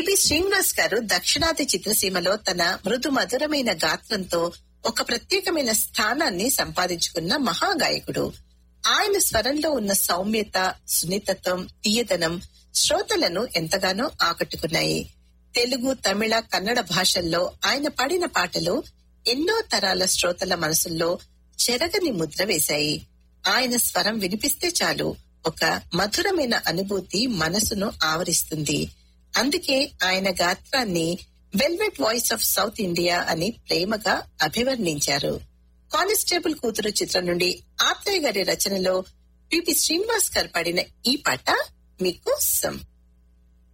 PV Srinivas గారు దక్షిణాది చిత్రసీమలో తన మృదు మధురమైన గాత్రంతో ఒక ప్రత్యేకమైన స్థానాన్ని సంపాదించుకున్న మహాగాయకుడు ఆయన స్వరంలో ఉన్న సౌమ్యత సున్నితత్వం తీయదనం శ్రోతలను ఎంతగానో ఆకట్టుకున్నాయి తెలుగు తమిళ కన్నడ భాషల్లో ఆయన పాడిన పాటలు ఎన్నో తరాల శ్రోతల మనసుల్లో చెరగని ముద్ర వేశాయి ఆయన స్వరం వినిపిస్తే చాలు ఒక మధురమైన అనుభూతి మనసును ఆవరిస్తుంది అందుకే ఆయన గాత్రాన్ని velvet voice of south India అని ప్రేమగా అభివర్ణించారు కానిస్టేబుల్ కూతురు చిత్రం నుండి ఆత్రేయ గారి రచనలో పిపి శ్రీనివాస్ గారు పాడిన ఈ పాట మీకోసం